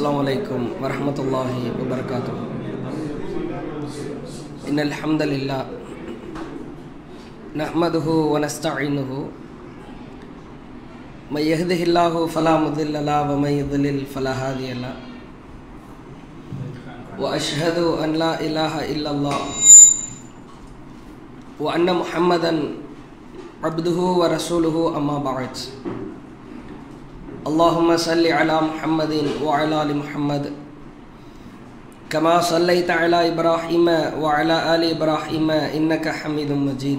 السلام عليكم ورحمة الله وبركاته إن الحمد لله نحمده ونستعينه من يهده الله فلا مضل له ومن يضلل فلا هادي له وأشهد أن لا إله إلا الله وأن محمدا عبده ورسوله أما بعد اللهم صل على محمد وعلى ال محمد كما صليت على ابراهيم وعلى ال ابراهيم انك حميد مجيد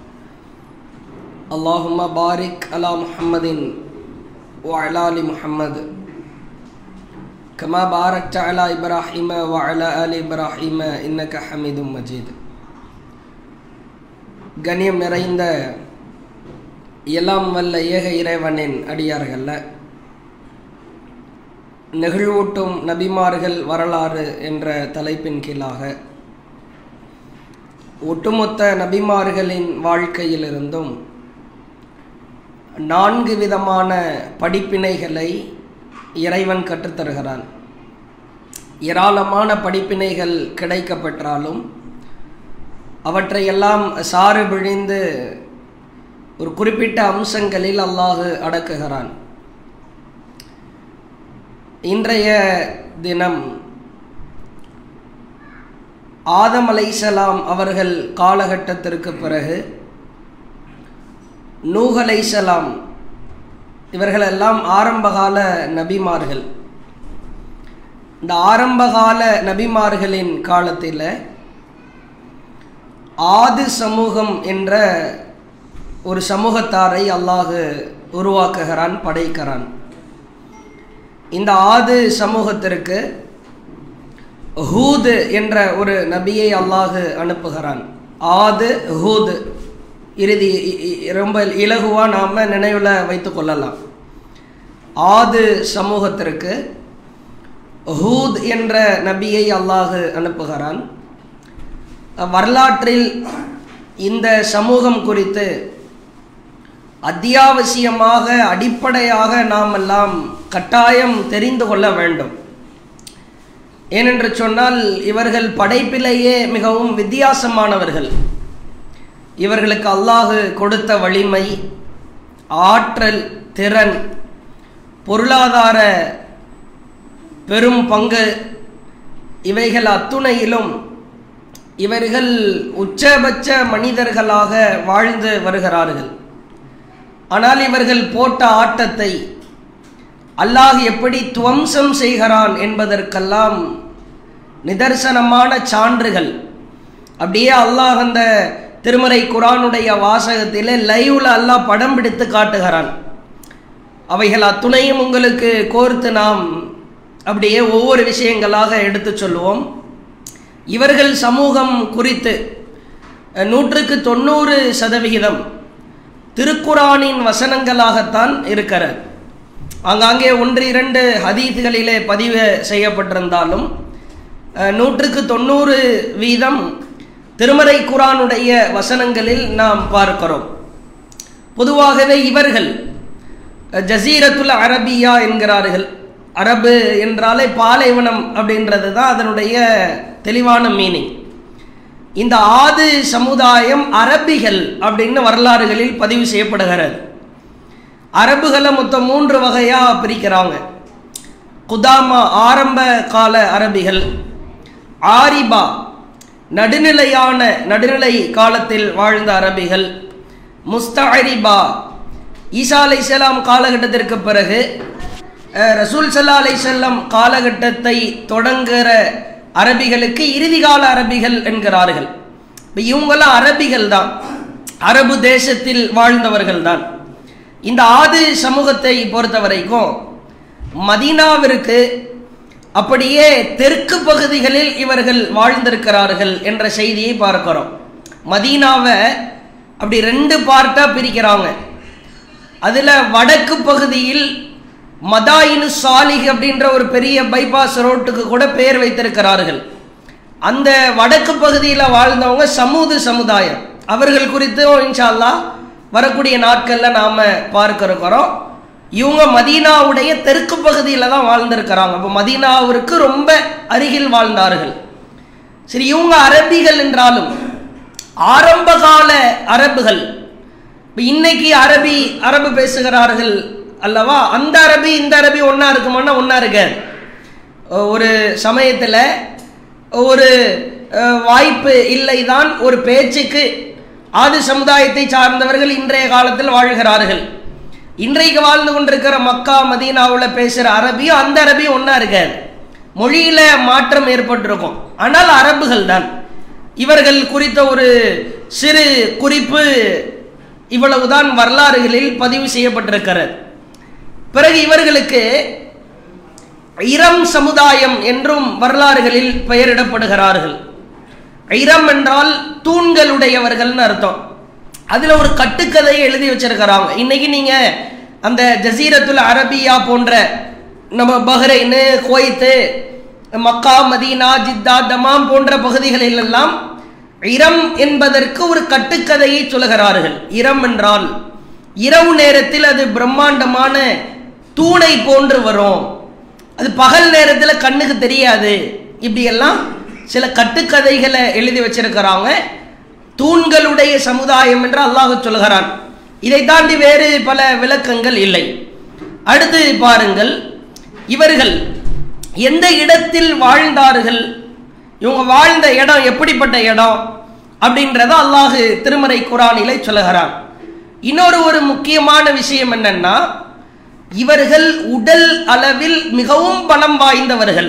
اللهم بارك على محمد وعلى ال محمد كما باركت على ابراهيم وعلى ال ابراهيم انك حميد مجيد கண்ணியம் நிறைந்த எல்லாம் வல்ல ஏக இறைவனின் அடியார்கள்ல நெகிழ்வூட்டும் நபிமார்கள் வரலாறு என்ற தலைப்பின் கீழாக ஒட்டுமொத்த நபிமார்களின் வாழ்க்கையிலிருந்தும் நான்கு விதமான படிப்பினைகளை இறைவன் கற்றுத்தருகிறான் ஏராளமான படிப்பினைகள் கிடைக்கப்பெற்றாலும் அவற்றையெல்லாம் சாறு விழிந்து ஒரு குறிப்பிட்ட அம்சங்களில் அல்லாஹு அடக்குகிறான் இன்றைய தினம் ஆதம் அலைசலாம் அவர்கள் காலகட்டத்திற்கு பிறகு நூஹ் அலைசலாம் இவர்களெல்லாம் ஆரம்பகால நபிமார்கள் இந்த ஆரம்பகால நபிமார்களின் காலத்தில் ஆது சமூகம் என்ற ஒரு சமூகத்தாரை அல்லாஹு உருவாக்குகிறான் படைக்கிறான் இந்த ஆது சமூகத்திற்கு ஹூது என்ற ஒரு நபியை அல்லாஹு அனுப்புகிறான் ஆது ஹூது இறுதி ரொம்ப இலகுவாக நாம் நினைவில் வைத்து கொள்ளலாம் ஆது சமூகத்திற்கு ஹூத் என்ற நபியை அல்லாஹு அனுப்புகிறான் வரலாற்றில் இந்த சமூகம் குறித்து அத்தியாவசியமாக அடிப்படையாக நாம் எல்லாம் கட்டாயம் தெரிந்து கொள்ள வேண்டும் ஏனென்று சொன்னால் இவர்கள் படைப்பிலேயே மிகவும் வித்தியாசமானவர்கள் இவர்களுக்கு அல்லாஹு கொடுத்த வலிமை ஆற்றல் திறன் பொருளாதார பெரும் பங்கு இவைகள் அத்துணையிலும் இவர்கள் உச்சபட்ச மனிதர்களாக வாழ்ந்து வருகிறார்கள் ஆனால் இவர்கள் போட்ட ஆட்டத்தை அல்லாஹ் எப்படி துவம்சம் செய்கிறான் என்பதற்கெல்லாம் நிதர்சனமான சான்றுகள் அப்படியே அல்லாஹ் அந்த திருமறை குரானுடைய வாசகத்தில் லைவ்ல அல்லாஹ் படம் பிடித்து காட்டுகிறான் அவைகள் அத்துணையும் உங்களுக்கு கோர்த்து நாம் அப்படியே ஒவ்வொரு விஷயங்களாக எடுத்து சொல்லுவோம் இவர்கள் சமூகம் குறித்து நூற்றுக்கு தொண்ணூறு சதவிகிதம் திருக்குரானின் வசனங்களாகத்தான் இருக்கிறது ஆங்காங்கே ஒன்று இரண்டு ஹதீதுகளிலே பதிவு செய்யப்பட்டிருந்தாலும் நூற்றுக்கு தொண்ணூறு வீதம் திருமறை குரானுடைய வசனங்களில் நாம் பார்க்கிறோம் பொதுவாகவே இவர்கள் ஜசீரத்துல் அரபியா என்கிறார்கள் அரபு என்றாலே பாலைவனம் அப்படின்றது தான் அதனுடைய தெளிவான மீனிங் இந்த ஆது சமுதாயம் அரபிகள் அப்படின்னு வரலாறுகளில் பதிவு செய்யப்படுகிறது அரபுகளை மொத்தம் மூன்று வகையாக பிரிக்கிறாங்க குதாமா ஆரம்ப கால அரபிகள் ஆரிபா நடுநிலையான நடுநிலை காலத்தில் வாழ்ந்த அரபிகள் முஸ்தரிபா ஈசா அலை செல்லாம் காலகட்டத்திற்கு பிறகு ரசூல் சல்லா அலை செல்லம் காலகட்டத்தை தொடங்குகிற அரபிகளுக்கு இறுதி கால அரபிகள் என்கிறார்கள் இப்போ இவங்கெல்லாம் அரபிகள் தான் அரபு தேசத்தில் வாழ்ந்தவர்கள் தான் இந்த ஆது சமூகத்தை பொறுத்த வரைக்கும் மதீனாவிற்கு அப்படியே தெற்கு பகுதிகளில் இவர்கள் வாழ்ந்திருக்கிறார்கள் என்ற செய்தியை பார்க்கிறோம் மதீனாவை அப்படி ரெண்டு பார்ட்டாக பிரிக்கிறாங்க அதில் வடக்கு பகுதியில் மதாயினு சாலிக் அப்படின்ற ஒரு பெரிய பைபாஸ் ரோட்டுக்கு கூட பெயர் வைத்திருக்கிறார்கள் அந்த வடக்கு பகுதியில் வாழ்ந்தவங்க சமூது சமுதாயம் அவர்கள் குறித்தும் இன்ஷால்லா வரக்கூடிய நாட்களில் நாம் பார்க்க இருக்கிறோம் இவங்க மதீனாவுடைய தெற்கு பகுதியில் தான் வாழ்ந்திருக்கிறாங்க அப்போ மதீனாவிற்கு ரொம்ப அருகில் வாழ்ந்தார்கள் சரி இவங்க அரபிகள் என்றாலும் ஆரம்பகால அரபுகள் இப்போ இன்னைக்கு அரபி அரபு பேசுகிறார்கள் அல்லவா அந்த அரபி இந்த அரபி ஒன்றா இருக்குமானா ஒன்றா இருக்காது ஒரு சமயத்தில் ஒரு அஹ், வாய்ப்பு இல்லைதான் ஒரு பேச்சுக்கு ஆது சமுதாயத்தை சார்ந்தவர்கள் இன்றைய காலத்தில் வாழ்கிறார்கள் இன்றைக்கு வாழ்ந்து கொண்டிருக்கிற மக்கா மதீனாவில் பேசுகிற அரபியும் அந்த அரபியும் ஒன்றா இருக்காது மொழியில மாற்றம் ஏற்பட்டிருக்கும் ஆனால் அரபுகள் தான் இவர்கள் குறித்த ஒரு சிறு குறிப்பு இவ்வளவுதான் வரலாறுகளில் பதிவு செய்யப்பட்டிருக்கிறது பிறகு இவர்களுக்கு இரம் சமுதாயம் என்றும் வரலாறுகளில் பெயரிடப்படுகிறார்கள் இரம் என்றால் தூண்களுடையவர்கள்னு அர்த்தம் அதுல ஒரு கட்டுக்கதையை எழுதி வச்சிருக்கிறாங்க இன்னைக்கு நீங்க அந்த ஜசீரத்துல் அரபியா போன்ற நம்ம Bahrain Kuwait Mecca Medina Jeddah Dammam போன்ற பகுதிகளில் எல்லாம் இரம் என்பதற்கு ஒரு கட்டுக்கதையை சொல்லுகிறார்கள் இரம் என்றால் இரவு நேரத்தில் அது பிரம்மாண்டமான தூணை போன்று வரும் அது பகல் நேரத்தில் கண்ணுக்கு தெரியாது இப்படியெல்லாம் சில கட்டுக்கதைகளை எழுதி வச்சிருக்கிறாங்க தூண்களுடைய சமுதாயம் என்று அல்லாஹ் சொல்கிறான் இதை தாண்டி வேறு பல விளக்கங்கள் இல்லை அடுத்து பாருங்கள் இவர்கள் எந்த இடத்தில் வாழ்ந்தார்கள் இவங்க வாழ்ந்த இடம் எப்படிப்பட்ட இடம் அப்படின்றத அல்லாஹு திருமறை குரானிலே சொல்லுகிறான் இன்னொரு ஒரு முக்கியமான விஷயம் என்னன்னா இவர்கள் உடல் அளவில் மிகவும் பலம் வாய்ந்தவர்கள்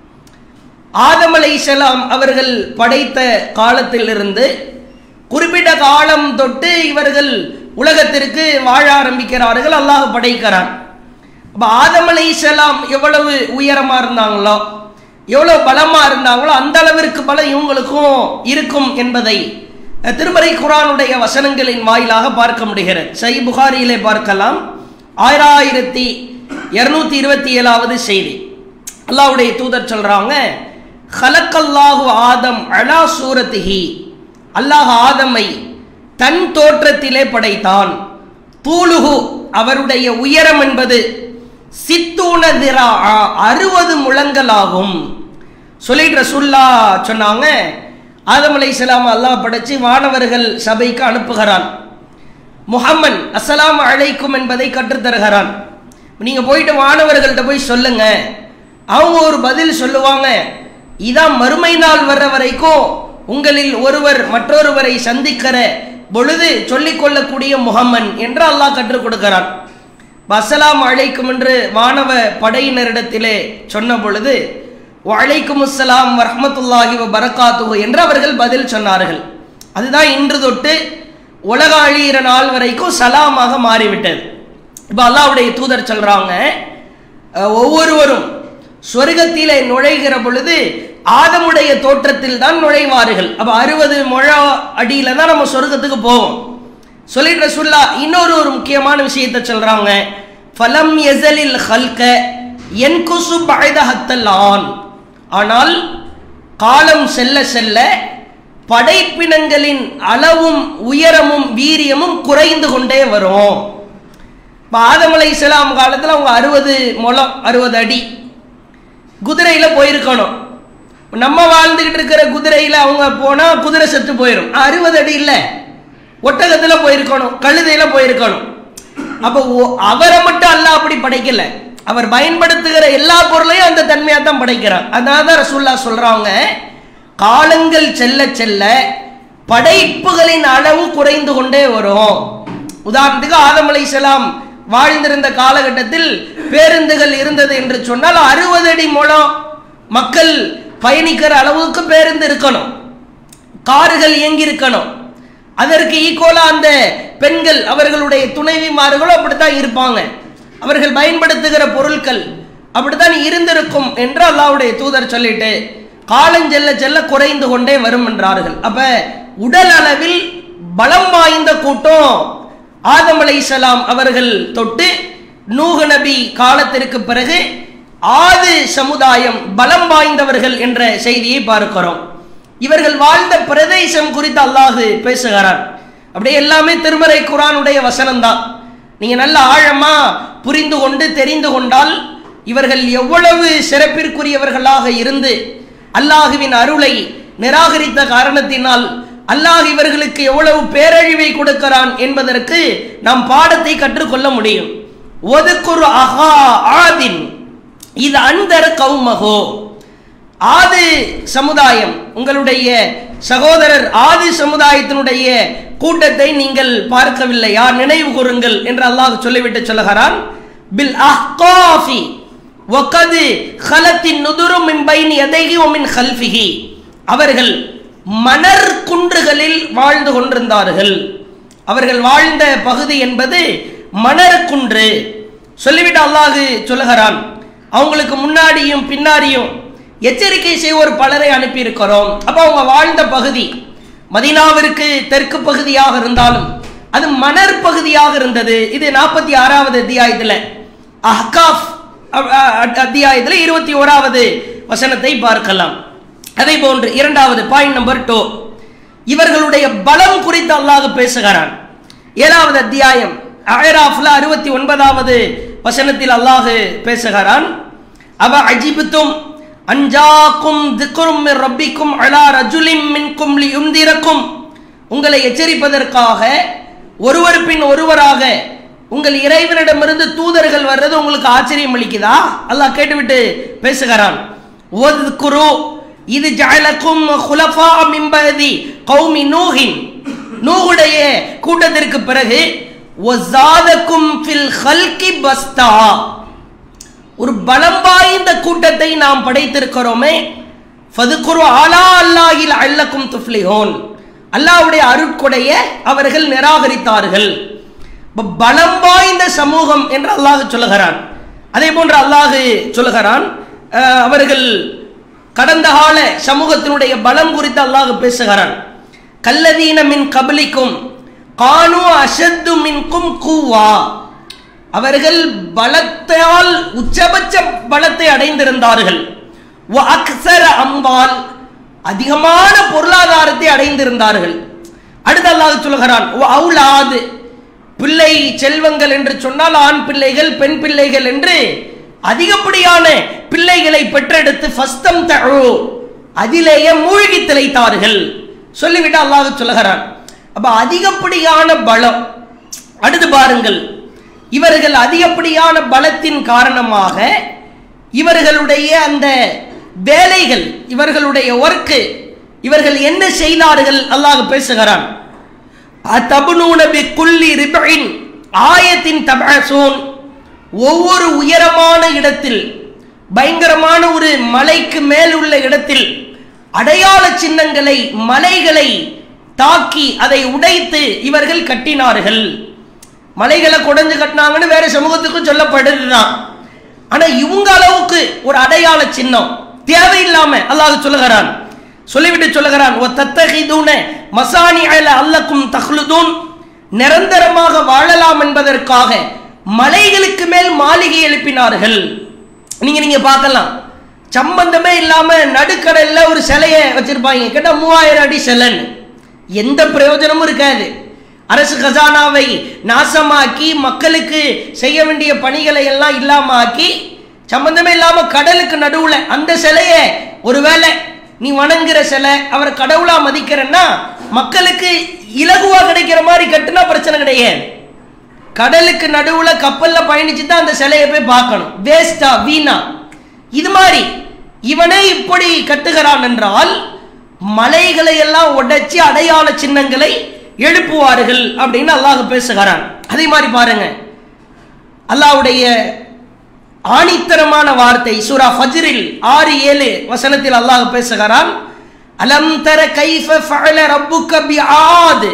ஆதம் அலைஹிஸ்ஸலாம் அவர்கள் படைத்த காலத்திலிருந்து குறிப்பிட்ட காலம் தொட்டு இவர்கள் உலகத்திற்கு வாழ ஆரம்பிக்கிறார்கள் அல்லாஹ் படைக்கிறான் அப்போ ஆதம் அலைஹிஸ்ஸலாம் எவ்வளவு உயரமா இருந்தாங்களோ எவ்வளவு பலமா இருந்தாங்களோ அந்த அளவிற்கு பலம் இவங்களுக்கும் இருக்கும் என்பதை அஹ், திருமறை குரானுடைய வசனங்களின் வாயிலாக பார்க்க முடிகிறது சை புகாரியிலே பார்க்கலாம் ஆயிராயிரத்தி இருநூத்தி இருபத்தி ஏழாவது செய்தி அல்லாஹ்வுடைய தூதர் சொல்றாங்க ஹலக்கல்லாஹு ஆதம் அலா சூரத்திஹி அல்லாஹ் ஆதமை தன் தோற்றத்திலே படைத்தான் தூளுகு அவருடைய உயரம் என்பது சித்தூன திரா அறுபது முழங்களாகும் சொல்லிட்டு ரசூல்லா சொன்னாங்க ஆதம் அலைஹிஸ்ஸலாம் அல்லாஹ் படைச்சு வானவர்கள் சபைக்கு அனுப்புகிறான் முஹம்மன் அஸ்ஸலாமு அலைக்கும் என்பதை கற்றுத்தருகிறான் நீங்க போயிட்டு வானவர்கள்ட்ட போய் சொல்லுங்க அவங்க ஒரு பதில் சொல்லுவாங்க இதான் மறுமை நாள் வர்ற வரைக்கும் உங்களில் ஒருவர் மற்றொருவரை சந்திக்கிற பொழுது சொல்லிக் கொள்ளக்கூடிய முகம்மன் என்று அல்லாஹ் கற்றுக் கொடுக்கிறான் அஸ்ஸலாம் அழைக்கும் என்று வானவ படையினரிடத்திலே சொன்ன பொழுது வலைக்கும் அஸ்ஸலாம் வரஹ்மத்துல்லாஹி வ பரக்காத்துஹு என்று அவர்கள் பதில் சொன்னார்கள் அதுதான் இன்று தொட்டு உலக அழியிற நாள் வரைக்கும் சலாமாக மாறிவிட்டது இப்போ அல்லாஹ்வுடைய தூதர் சொல்றாங்க அஹ், ஒவ்வொருவரும் சொர்க்கத்திலே நுழைகிற பொழுது ஆதமுடைய தோற்றத்தில் தான் நுழைவார்கள் அப்ப அறுபது முழ அடியில தான் நம்ம சொர்க்கத்துக்கு போவோம் சொல்லிட்டு ரசூல்லா இன்னொரு ஒரு முக்கியமான விஷயத்தை சொல்றாங்க ஃபலம் எசலில் ஹல்க என்குசு பழைத ஹத்தல்லான் ஆனால் காலம் செல்ல செல்ல படைப்பினங்களின் அளவும் உயரமும் வீரியமும் குறைந்து கொண்டே வரும் இப்போ ஆதம் அலைஹிஸ்ஸலாம் காலத்தில் அவங்க அறுபது முழம் அறுபது அடி குதிரையில் போயிருக்கணும் நம்ம வாழ்ந்துகிட்டு இருக்கிற குதிரையில் அவங்க போனால் குதிரை செத்து போயிடும் அறுபது அடி இல்லை ஒட்டகத்தில் போயிருக்கணும் கழுதையில் போயிருக்கணும் அப்போ ஒ- அவரை மட்டும் அல்லாஹ் அப்படி படைக்கல அவர் பயன்படுத்துகிற எல்லா பொருளையும் அந்த தன்மையாக தான் படைக்கிறார் அதனால தான் ரசூல்லா சொல்றாங்க காலங்கள் செல்ல செல்ல படைப்புகளின் அளவு குறைந்து கொண்டே வரும் உதாரணத்துக்கு ஆதம் அலைஹிஸ்ஸலாம் வாழ்ந்திருந்த காலகட்டத்தில் பேருந்துகள் இருந்தது என்று சொன்னால் அறுபது அடி மூலம் மக்கள் பயணிக்கிற அளவுக்கு பேருந்து இருக்கணும் கார்கள் இயங்கி இருக்கணும் அதற்கு ஈக்குவலா அந்த பெண்கள் அவர்களுடைய துணைவிமார்களும் அப்படித்தான் இருப்பாங்க அவர்கள் பயன்படுத்துகிற பொருட்கள் அப்படித்தான் இருந்திருக்கும் என்று அல்லாஹ்வுடைய தூதர் சொல்லிட்டு காலம் செல்ல செல்ல குறைந்து கொண்டே வரும் என்றார்கள் அப்ப உடல் அளவில் பலம் வாய்ந்த கூட்டம் ஆதம் அலைஹிஸ்ஸலாம் அவர்கள் தொட்டு நூஹ் நபி காலத்திற்கு பிறகு ஆது சமுதாயம் பலம் வாய்ந்தவர்கள் என்ற செய்தியை பார்க்கிறோம் இவர்கள் வாழ்ந்த பிரதேசம் குறித்து அல்லாஹு பேசுகிறான் அப்படியே எல்லாமே திருமறை குரானுடைய வசனம் தான் நீங்க நல்ல ஆழமா புரிந்து கொண்டு தெரிந்து கொண்டால் இவர்கள் எவ்வளவு சிறப்பிற்குரியவர்களாக இருந்து அல்லாஹுவின் அருளை நிராகரித்த காரணத்தினால் அல்லாஹ் இவர்களுக்கு எவ்வளவு பேரழிவை கொடுக்கிறான் என்பதற்கு நாம் பாடத்தை கற்றுக்கொள்ள முடியும் ஒதுக்குரு அஹா ஆதின் இது அந்தர கௌமகோ ஆதி சமுதாயம் உங்களுடைய சகோதரர் ஆதி சமுதாயத்தினுடைய கூட்டத்தை நீங்கள் பார்க்கவில்லையா நினைவு கூறுங்கள் என்று அல்லாஹ் சொல்லிவிட்டு சொல்லுகிறான் பில் அஹ்காஃபி வகது ஹலத்தின் நுதுரு மின் பைனி எதைகி ஒமின் ஹல்ஃபிஹி அவர்கள் மணர் குன்றுகளில் வாழ்ந்து கொண்டிருந்தார்கள் அவர்கள் வாழ்ந்த பகுதி என்பது மணர் குன்று சொல்லிவிட்டு அல்லாஹு சொல்லுகிறான் அவங்களுக்கு முன்னாடியும் பின்னாடியும் எச்சரிக்கை செய்வோர் பலரை அனுப்பியிருக்கிறோம் அப்போ அவங்க வாழ்ந்த பகுதி மதீனாவிற்கு தெற்கு பகுதியாக இருந்தாலும் அது மணர் பகுதியாக இருந்தது இது நாற்பத்தி ஆறாவது அத்தியாயத்தில் அஹ்காஃப் அத்தியாயத்தில் இருபத்தி ஓராவது வசனத்தை பார்க்கலாம் அதே போன்று இரண்டாவது பாயிண்ட் நம்பர் டூ இவர்களுடைய பலம் குறித்து அல்லாஹ் பேசுகிறான் ஏழாவது அத்தியாயம் அயராஃப்ல அறுபத்தி ஒன்பதாவது வசனத்தில் அல்லாஹ் பேசுகிறான் அவ அஜிபுத்தும் அஞ்சாக்கும் திக்ரும் மின் ரப்பிக்கும் அலா ரஜுலிம் மின்கும் லியுந்திரக்கும் உங்களை எச்சரிப்பதற்காக ஒருவர் பின் ஒருவராக உங்கள் இறைவனிடமிருந்து தூதர்கள் வர்றது உங்களுக்கு ஆச்சரியம் அளிக்குதா அல்லாஹ் கேட்டுவிட்டு பேசுகிறான் ஒதுக்குரு இது ஜஅலக்கும் குலஃபா மிம்பதி கௌமி நூஹின் நூஹுடைய கூட்டத்திற்கு பிறகு ஒசாதக்கும் ஃபில் ஹல்கி பஸ்தா ஒரு பலம் வாய்ந்த கூட்டத்தை நாம் படைத்திருக்கிறோமே ஃபதுக்குரு ஆலா அல்லாஹில் அல்லக்கும் துஃப்லிஹோன் அல்லாஹ்வுடைய அருட்கொடைய அவர்கள் நிராகரித்தார்கள் இப்ப பலம் வாய்ந்த சமூகம் என்று அல்லாஹ் சொல்லுகிறான் அதே போன்று அல்லாஹ் சொல்லுகிறான் அஹ், அவர்கள் கடந்த கால சமூகத்தினுடைய பலம் குறித்து அல்லாஹ் பேசுகிறான் கல்லதீன மின் கபலிக்கும் கானு அஷத்து மின்கும் கூவா அவர்கள் பலத்தால் உச்சபட்ச பலத்தை அடைந்திருந்தார்கள் வ அக்ஸர அம்பால் அதிகமான பொருளாதாரத்தை அடைந்திருந்தார்கள் அடுத்து அல்லாஹ் சொல்கிறான் "வ அவுலாது பிள்ளை செல்வங்கள் என்று சொன்னால் ஆண் பிள்ளைகள் பெண் பிள்ளைகள் என்று அதிகப்படியான பிள்ளைகளை பெற்றெடுத்து ஃபஸ்தம் தழு அதிலேயே மூழ்கி திளைத்தார்கள் சொல்லிவிட்டு அல்லாஹ் சொல்லுகிறான் அப்ப அதிகப்படியான பலம் அடுத்து பாருங்கள் இவர்கள் அதிகப்படியான பலத்தின் காரணமாக இவர்களுடைய அந்த வேலைகள் இவர்களுடைய ஒர்க்கு இவர்கள் என்ன செய்தார்கள் அல்லாஹ் பேசுகிறான் அத்தபுனூன பிக்குல்லி ரிபஇன் ஆயத்தின் தபசூன் ஒவ்வொரு உயரமான இடத்தில் பயங்கரமான ஒரு மலைக்கு மேல் உள்ள இடத்தில் அடையாள சின்னங்களை மலைகளை தாக்கி அதை உடைத்து இவர்கள் கட்டினார்கள் மலைகளை குடைஞ்சு கட்டினாங்கன்னு வேற சமூகத்துக்கும் சொல்லப்படுதுதான் ஆனா இவங்க அளவுக்கு ஒரு அடையாள சின்னம் தேவையில்லாம அல்லாஹ் சொல்லுகிறான் சொல்லிவிட்டு சொல்லுகிறான் ஓ தத்தகிதூன மசானி அல அல்லக்கும் தஹ்லுதூன் நிரந்தரமாக வாழலாம் என்பதற்காக மலைகளுக்கு மேல் மாளிகை எழுப்பினார்கள் நீங்க நீங்க பார்க்கலாம் சம்பந்தமே இல்லாம நடுக்கடல்ல ஒரு சிலையை வச்சிருப்பாங்க கேட்டா மூவாயிரம் அடி சிலைன்னு எந்த பிரயோஜனமும் இருக்காது அரசு கஜானாவை நாசமாக்கி மக்களுக்கு செய்ய வேண்டிய பணிகளை எல்லாம் இல்லாம ஆக்கி சம்பந்தமே இல்லாம கடலுக்கு நடுவுல அந்த சிலையை ஒருவேளை நீ வணங்குற சிலை அவர் கடவுளா மதிக்கிறன்னா மக்களுக்கு இலகுவா கிடைக்கிற மாதிரி கட்டுனா பிரச்சனை கிடையாது கடலுக்கு நடுவுல கப்பல்ல பயணிச்சு தான் அந்த சிலையை போய் பார்க்கணும் வேஸ்டா வீணா இது மாதிரி இவனே இப்படி கட்டுகிறான் என்றால் மலைகளை எல்லாம் உடைச்சி அடையாள சின்னங்களை எழுப்புவார்கள் அப்படின்னு அல்லாஹ் பேசுகிறான் அதே மாதிரி பாருங்க அல்லாஹ்வுடைய ஆணித்தரமான வார்த்தை சூரா ஃபஜ்ரில் ஆறு ஏழு வசனத்தில் அல்லாஹ் பேசுகிறான் அலம் தர கைஃப ஃபஅல ரப்புக்க பிஆத்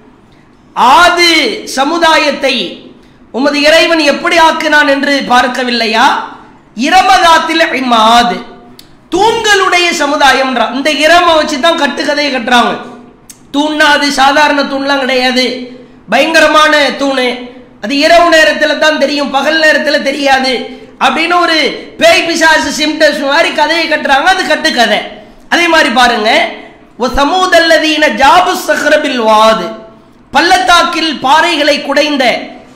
ஆது சமுதாயத்தை உமது இறைவன் எப்படி ஆக்கினான் என்று பார்க்கவில்லையா இரமதாத்தில் இமாது தூண்களுடைய சமுதாயம் இந்த இரம வச்சு தான் கட்டுக்கதையை கட்டுறாங்க தூண்னா அது சாதாரண தூண்லாம் கிடையாது பயங்கரமான தூணு அது இரவு நேரத்தில் தான் தெரியும் பகல் நேரத்தில் தெரியாது அப்படின்னு ஒரு பேய் பிசாசு சிம்டம்ஸ் மாதிரி கதையை கட்டுறாங்க அது கட்டுக்கதை அதே மாதிரி பாருங்க ஒ சமூதல்லதீன ஜாபு சஹ்ரபில் வாது பள்ளத்தாக்கில் பாறைகளை குடைந்த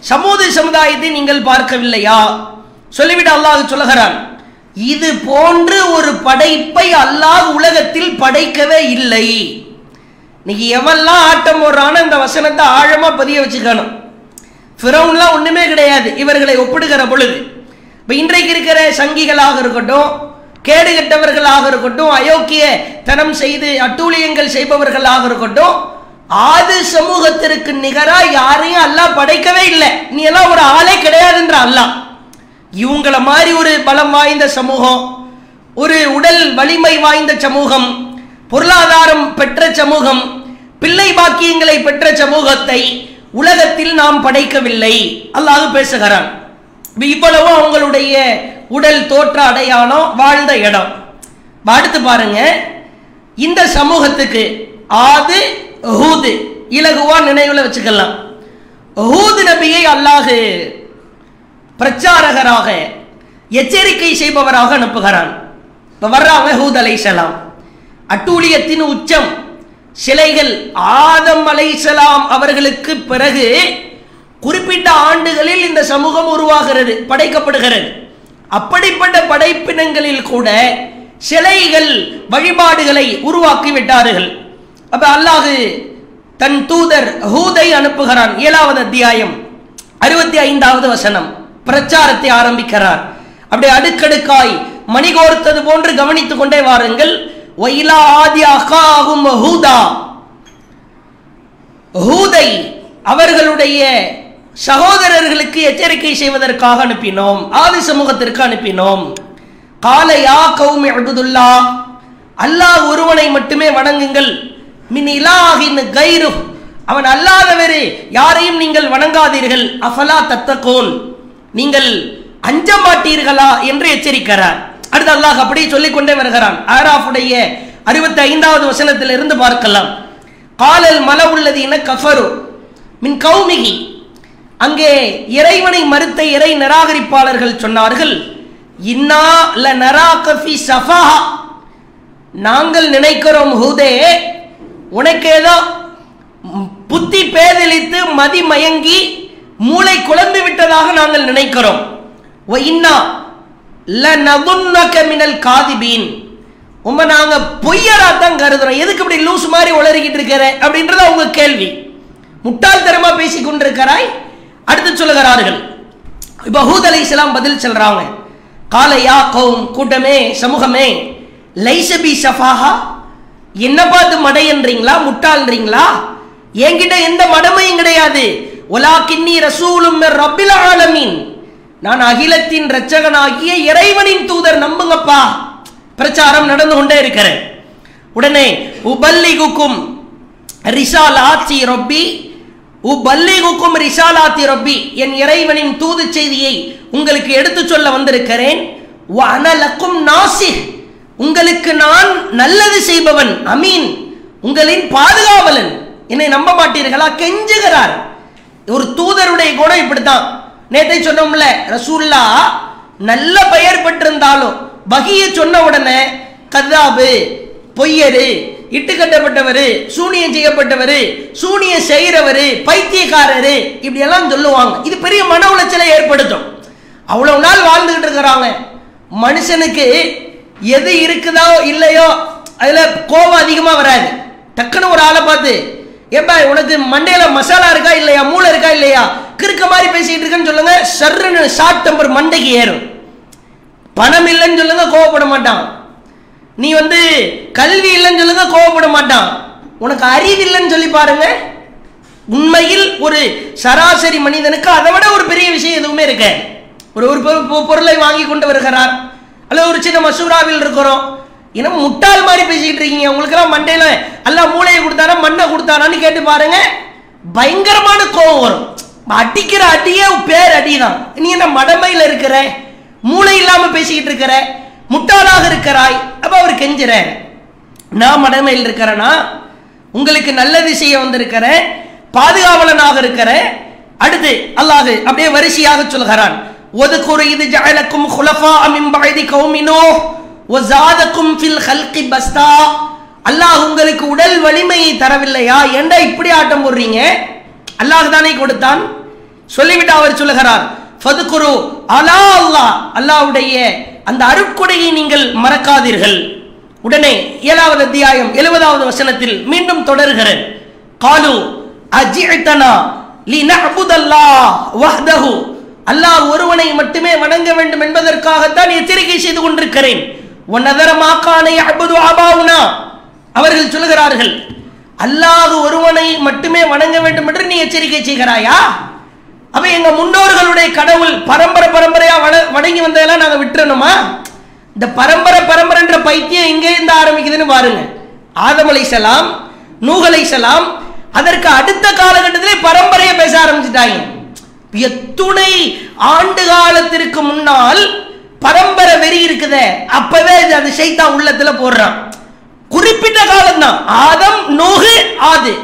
சமூக சமுதாயத்தை நீங்கள் பார்க்கவில்லையா சொல்லிவிட்டு அல்லாஹ் சொல்லுகிறான் இது போன்று ஒரு படைப்பை அல்லாஹ் உலகத்தில் படைக்கவே இல்லை இன்னைக்கு எவெல்லாம் ஆட்டம் போடுறான்னு இந்த வசனத்தை ஆழமா பதிய வச்சுக்கணும் ஃபிரௌன்லாம் ஒண்ணுமே கிடையாது இவர்களை ஒப்பிடுகிற பொழுது இப்போ இன்றைக்கு இருக்கிற சங்கிகளாக இருக்கட்டும் கேடு கெட்டவர்களாக இருக்கட்டும் அயோக்கிய தனம் செய்து அட்டூழியங்கள் செய்பவர்களாக இருக்கட்டும் ஆது சமூகத்திற்கு நிகரா யாரையும் அல்லாஹ் படைக்கவே இல்லை நீ எல்லாம் ஒரு ஆளே கிடையாதுன்ற அல்லாஹ் இவங்கள மாதிரி ஒரு பலம் வாய்ந்த சமூகம் ஒரு உடல் வலிமை வாய்ந்த சமூகம் பொருளாதாரம் பெற்ற சமூகம் பிள்ளை பாக்கியங்களை பெற்ற சமூகத்தை உலகத்தில் நாம் படைக்கவில்லை அல்லாஹ் பேசுகிறான் இப்ப இவ்வளவு அவங்களுடைய உடல் தோற்ற அடையாளம் வாழ்ந்த இடம் இப்ப அடுத்து பாருங்க இந்த சமூகத்துக்கு ஆது ஹூது இலகுவா நினைவுல வச்சுக்கலாம் ஹூது நபியை அல்லாஹ் பிரச்சாரகராக எச்சரிக்கை செய்பவராக அனுப்புகிறான் இப்ப வர்றாங்க ஹூத் அலைசலாம் அட்டூழியத்தின் உச்சம் சிலைகள் ஆதம் அலைசலாம் அவர்களுக்கு பிறகு குறிப்பிட்ட ஆண்டுகளில் இந்த சமூகம் உருவாகிறது படைக்கப்படுகிறது அப்படிப்பட்ட படைப்பினங்களில் கூட சிலைகள் வழிபாடுகளை உருவாக்கி விட்டார்கள் அப்ப அல்லாஹு தன் தூதர் ஹூதை அனுப்புகிறான் ஏழாவது அத்தியாயம் அறுபத்தி ஐந்தாவது வசனம் பிரச்சாரத்தை ஆரம்பிக்கிறார் அப்படியே அடுக்கடுக்காய் மணி கோர்த்தது போன்று கவனித்துக் கொண்டே வாருங்கள் ஒயிலா ஆதி அகாகும் ஹூதா ஹூதை அவர்களுடைய சகோதரர்களுக்கு எச்சரிக்கை செய்வதற்காக அனுப்பினோம் ஆதி சமூகத்திற்கு அனுப்பினோம் காலையா கௌமி அபுதுல்லா அல்லாஹ் ஒருவனை மட்டுமே வணங்குங்கள் மின் இலாஹின் கைரு அவன் அல்லாதவரு யாரையும் நீங்கள் வணங்காதீர்கள் அஃபலா தத்தகோன் நீங்கள் அஞ்ச மாட்டீர்களா என்று எச்சரிக்கிறார் அடுத்து அல்லாஹ் அப்படியே சொல்லிக் கொண்டே வருகிறான் ஆராஃபுடைய அறுபத்தி ஐந்தாவது வசனத்திலிருந்து பார்க்கலாம் காலல் மல உள்ளதீன கஃபரு மின் கௌமிகி அங்கே இறைவனை மறுத்த இறை நிராகரிப்பாளர்கள் சொன்னார்கள் இன்னா ல நராகஃபி சஃபாஹா நாங்கள் நினைக்கிறோம் ஹூதே உனக்கு ஏதோ ம், புத்தி பேதலித்து மதி மயங்கி மூளை குழம்பி விட்டதாக நாங்கள் நினைக்கிறோம் வ இன்னா ல நதுன்னக மினல் காதிபீன் உம்ம நாங்க பொய்யரா தான் கருதுறோம் எதுக்கு இப்படி லூஸ் மாதிரி உளறிக்கிட்டு இருக்கிற அப்படின்றது அவங்க கேள்வி முட்டாள்தனமா பேசிக் கொண்டிருக்கிறாய் அடுத்து சொல்லுகிறார்கள் இப்ப ஹூத் அலைஹிஸ்ஸலாம் பதில் சொல்றாங்க காலையா கௌம் கூட்டமே சமூகமே லைசபி சஃபாஹா என்ன பார்த்து மடையன்றீங்களா முட்டாள்ன்றீங்களா என்கிட்ட எந்த மடமையும் கிடையாது ஒலா கின்னி ரசூலும் மிர் ரப்பில் ஆலமீன் நான் அகிலத்தின் இரட்சகனாகிய இறைவனின் தூதர் நம்புங்கப்பா பிரச்சாரம் நடந்து கொண்டே இருக்கிறேன் உடனே உபல்லிகுக்கும் ரிசாலாத்தி ரொப்பி உபல்லிகுக்கும் ரிசாலாத்தி ரொப்பி என் இறைவனின் தூது செய்தியை உங்களுக்கு எடுத்துச் சொல்ல வந்திருக்கிறேன் வனலக்கும் நாசிர் உங்களுக்கு நான் நல்லது செய்பவன் அமீன் உங்களின் பாதுகாவலன் என்னை நம்ப மாட்டீர்களா கெஞ்சுகிறார் ஒரு தூதருடைய குணம் இப்படித்தான் நேத்தை சொன்னோம்ல ரசூல்லா நல்ல பெயர் பெற்றிருந்தாலும் பகிய சொன்ன உடனே கதாபு பொய்யரு இட்டு கட்டப்பட்டவர் சூனியம் செய்யப்பட்டவர் சூனியம் செய்கிறவர் பைத்தியக்காரரு இப்படி எல்லாம் சொல்லுவாங்க இது பெரிய மன உளைச்சலை ஏற்படுத்தும் அவ்வளவு நாள் வாழ்ந்துகிட்டு இருக்கிறாங்க மனுஷனுக்கு எது இருக்குதோ இல்லையோ அதுல கோபம் அதிகமா வராது டக்குன்னு ஒரு ஆளை பார்த்து ஏப்பா உனக்கு மண்டையில மசாலா இருக்கா இல்லையா மூளை இருக்கா இல்லையா கிறுக்க மாதிரி பேசிட்டு இருக்கேன்னு சொல்லுங்க சர்ருன்னு ஷார்ட் டெம்பர் மண்டைக்கு ஏறும் பணம் இல்லைன்னு சொல்லுங்க கோவப்பட மாட்டான் நீ வந்து கல்வி இல்லைன்னு சொல்லுங்க கோவப்பட மாட்டான் உனக்கு அறிவு இல்லைன்னு சொல்லி பாருங்க உண்மையில் ஒரு சராசரி மனிதனுக்கு அதை விட ஒரு பெரிய விஷயம் எதுவுமே இருக்க ஒரு ஒரு பொரு- பொ- பொருளை வாங்கி கொண்டு வருகிறார் அல்லது ஒரு சின்ன மசூராவில் இருக்கிறோம் ஏன்னா முட்டாள் மாதிரி பேசிக்கிட்டு இருக்கீங்க உங்களுக்கெல்லாம் மண்டையில எல்லாம் மூளையை கொடுத்தாரா மண்ணை கொடுத்தாரான்னு கேட்டு பாருங்க பயங்கரமான கோபம் வரும் அடிக்கிற அடியே பேர் அடிதான் நீ என்ன மடமையில் இருக்கிற மூளை இல்லாம பேசிக்கிட்டு இருக்கிற முட்டாளாக இருக்கிறாய் அப்ப அவர் கெஞ்சுற நான் மடமையில் இருக்கிறேனா உங்களுக்கு நல்லது செய்ய வந்திருக்கிறேன் பாதுகாவலனாக இருக்கிறேன் அடுத்து அல்லாஹ் அப்படியே வரிசையாக சொல்கிறான் ஒதுக்குறு இது ஜஅலக்கும் குலஃபா மின் பஅதி கௌமினோ வஸாதக்கும் ஃபில் ஹல்கி பஸ்தா அல்லாஹ் உங்களுக்கு உடல் வலிமையை தரவில்லையா ஏன்டா இப்படி ஆட்டம் போடுறீங்க அல்லாஹ் தானே கொடுத்தான் சொல்லிவிட்டு அவர் சொல்லுகிறார் ஃபதுகுரு அலா அல்லாஹ் அல்லாஹ்வுடைய அந்த அருட்கொடையை நீங்கள் மறக்காதீர்கள் உடனே ஏழாவது அத்தியாயம் எழுபதாவது வசனத்தில் மீண்டும் தொடர்கிறது காலு அஜிஅத்தனா லினஅபுதல்லாஹ் வஹ்தஹு அல்லாஹ் ஒருவனை மட்டுமே வணங்க வேண்டும் என்பதற்காகத்தான் எச்சரிக்கை செய்து கொண்டிருக்கிறேன் ஒன்னதரமாக்கானை அபுது ஆபாவுனா அவர்கள் சொல்லுகிறார்கள் அல்லாஹ் ஒருவனை மட்டுமே வணங்க வேண்டும் என்று நீ எச்சரிக்கை செய்கிறாயா அப்ப எங்க முன்னோர்களுடைய கடவுள் பரம்பரை பரம்பரையா வண- வணங்கி வந்ததெல்லாம் நாங்க விட்டுறணுமா இந்த பரம்பரை பரம்பரைன்ற பைத்தியம் எங்கே இருந்து ஆரம்பிக்குதுன்னு பாருங்க ஆதம் அலைசலாம் நூஹ் அலைசலாம் அதற்கு அடுத்த காலகட்டத்திலே பரம்பரையை பேச ஆரம்பிச்சிட்டாங்க எத்துணை ஆண்டு காலத்திற்கு முன்னால் பரம்பரை வெறி இருக்குதே அப்பவே இது அந்த ஷைத்தா உள்ளத்துல போடுறான் குறிப்பிட்ட காலம் தான் ஆதம் நூஹு ஆது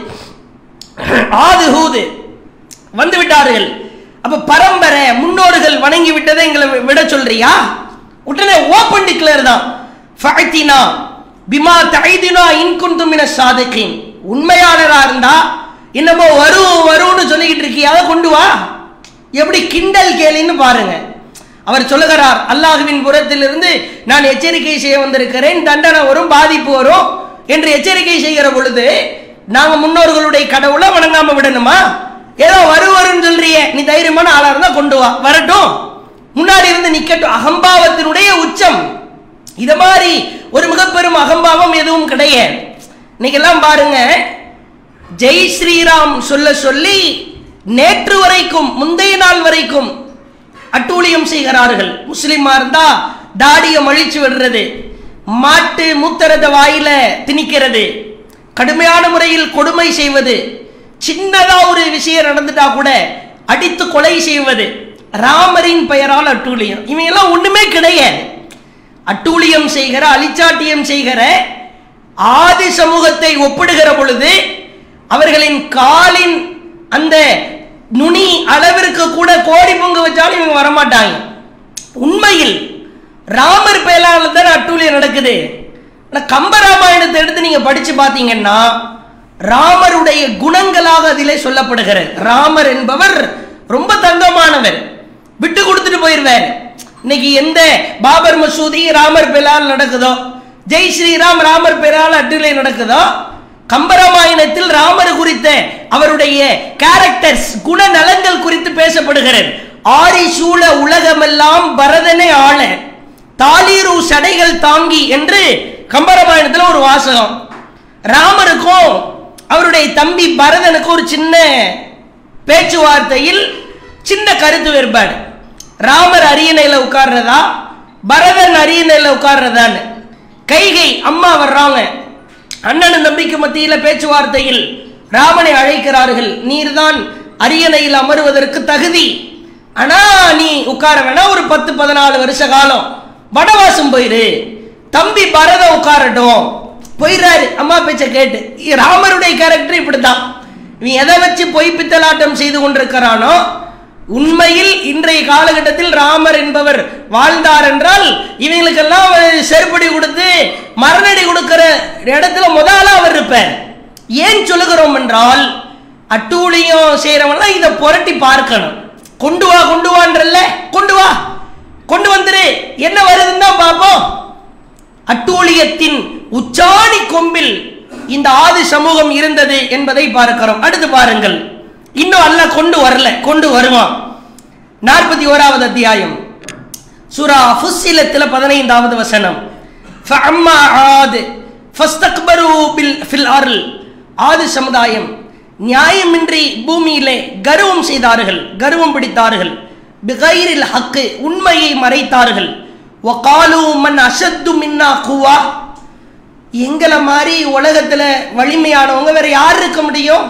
ஆது ஹூது வந்து விட்டார்கள் அப்ப பரம்பரை முன்னோர்கள் வணங்கி விட்டதை எங்களை வி- விட சொல்றியா உடனே ஓப்பன் டிக்ளேர் தான் ஃபஅத்தினா பிமா தைதினா இன் குன்தும் மின சாதிகின் உண்மையாளரா இருந்தா என்னமோ வரும் வரும்னு சொல்லிக்கிட்டு இருக்கியா அதை கொண்டு வா எப்படி கிண்டல் கேலின்னு பாருங்க அவர் சொல்லுகிறார் அல்லாஹுவின் புறத்திலிருந்து நான் எச்சரிக்கை செய்ய வந்திருக்கிறேன் தண்டனை வரும் பாதிப்பு வரும் என்று எச்சரிக்கை செய்கிற பொழுது நாங்க முன்னோர்களுடைய கடவுளை வணங்காம விடணுமா ஏதோ வரு வரும்னு சொல்றியே நீ தைரியமான ஆளா இருந்தா கொண்டு வா வரட்டும் முன்னாடி இருந்து நிக்கட்டும் அகம்பாவத்தினுடைய உச்சம் இத மாதிரி ஒரு மிகப்பெரும் அகம்பாவம் எதுவும் கிடையாது இன்னைக்கெல்லாம் பாருங்க ஜெய் ஸ்ரீராம் சொல்ல சொல்லி நேற்று வரைக்கும் முந்தைய நாள் வரைக்கும் அட்டூழியம் செய்கிறார்கள் முஸ்லிமா இருந்தா தாடியை மழிச்சு விடுறது மாட்டு மூத்தரத வாயில திணிக்கிறது கடுமையான முறையில் கொடுமை செய்வது சின்னதா ஒரு விஷயம் நடந்துட்டா கூட அடித்து கொலை செய்வது ராமரின் பெயரால் அட்டூழியம் இவங்க எல்லாம் ஒண்ணுமே கிடையாது அட்டூழியம் செய்கிற அலிச்சாட்டியம் செய்கிற ஆதி சமூகத்தை ஒப்பிடுகிற பொழுது அவர்களின் காலின் அந்த நுனி அளவிற்கு கூட கோடி பொங்கு வச்சாலும் இவங்க வரமாட்டாங்க உண்மையில் ராமர் பெயரால தான் அட்டூழியம் நடக்குது ஆனா கம்பராமாயணத்தை எடுத்து நீங்க படிச்சு பார்த்தீங்கன்னா ராமருடைய குணங்களாக அதிலே சொல்லப்படுகிறது ராமர் என்பவர் ரொம்ப தங்கமானவர் விட்டு கொடுத்துட்டு போயிருவார் இன்னைக்கு எந்த பாபர் மசூதி ராமர் பெயரால் நடக்குதோ ஜெய் ஸ்ரீராம் ராமர் பெயரால் அட்டுலை நடக்குதோ கம்பராமாயணத்தில் ராமர் குறித்த அவருடைய கேரக்டர்ஸ் குணநலங்கள் குறித்து பேசப்படுகிறது ஆரி சூழ உலகமெல்லாம் பரதனை ஆள தாளீரு சடைகள் தாங்கி என்று கம்பராமாயணத்தில் ஒரு வாசகம் ராமருக்கும் அவருடைய தம்பி பரதனுக்கும் ஒரு சின்ன பேச்சுவார்த்தையில் சின்ன கருத்து வேறுபாடு ராமர் அரியணையில உட்கார்றதா பரதன் அரியணையில உட்கார்றதான்னு கைகை அம்மா வர்றாங்க அண்ணனும் நம்பிக்கை மத்தியில பேச்சுவார்த்தையில் ராமனை அழைக்கிறார்கள் நீர்தான் அரியணையில் அமருவதற்கு தகுதி ஆனா நீ உட்கார வேணா ஒரு பத்து பதினாலு வருஷ காலம் வனவாசம் போயிரு தம்பி பரத உட்காரட்டும் போயிடுறாரு அம்மா பேச்ச கேட்டு இ- ராமருடைய கேரக்டர் இப்படித்தான் இவன் எதை வச்சு பொய் பித்தலாட்டம் செய்து கொண்டிருக்கிறானோ உண்மையில் இன்றைய காலகட்டத்தில் ராமர் என்பவர் வாழ்ந்தார் என்றால் இவங்களுக்கெல்லாம் ஒரு செருப்படி கொடுத்து மரணடி கொடுக்கிற இடத்துல முதல்ல அவர் இருப்பார் ஏன் சொல்லுகிறோம் என்றால் அட்டூழியம் செய்யறவன்லாம் இதை புரட்டி பார்க்கணும் கொண்டு வா கொண்டு வான்றல்ல கொண்டு வா கொண்டு வந்துரு என்ன வருதுன்னு தான் பார்ப்போம் அட்டூழியத்தின் உச்சாணி கொம்பில் இந்த ஆதி சமூகம் இருந்தது என்பதை பார்க்கிறோம் அடுத்து பாருங்கள் இன்னும் அல்லாஹ் கொண்டு வரல கொண்டு வருவான் நாற்பத்தி ஓராவது அத்தியாயம் சூரா ஃபுஸ்ஸிலத்தில் பதினைந்தாவது வசனம் ஃபஅம்மா ஆது ஃபஸ்தக்பரு பில் ஃபில் அருள் ஆது சமுதாயம் நியாயமின்றி பூமியிலே கர்வம் செய்தார்கள் கர்வம் பிடித்தார்கள் பிகைரில் ஹக்கு உண்மையை மறைத்தார்கள் வகாலு மன் அஷத்து மின்னா குவா எங்களை மாதிரி உலகத்துல வலிமையானவங்க வேற யார் இருக்க முடியும்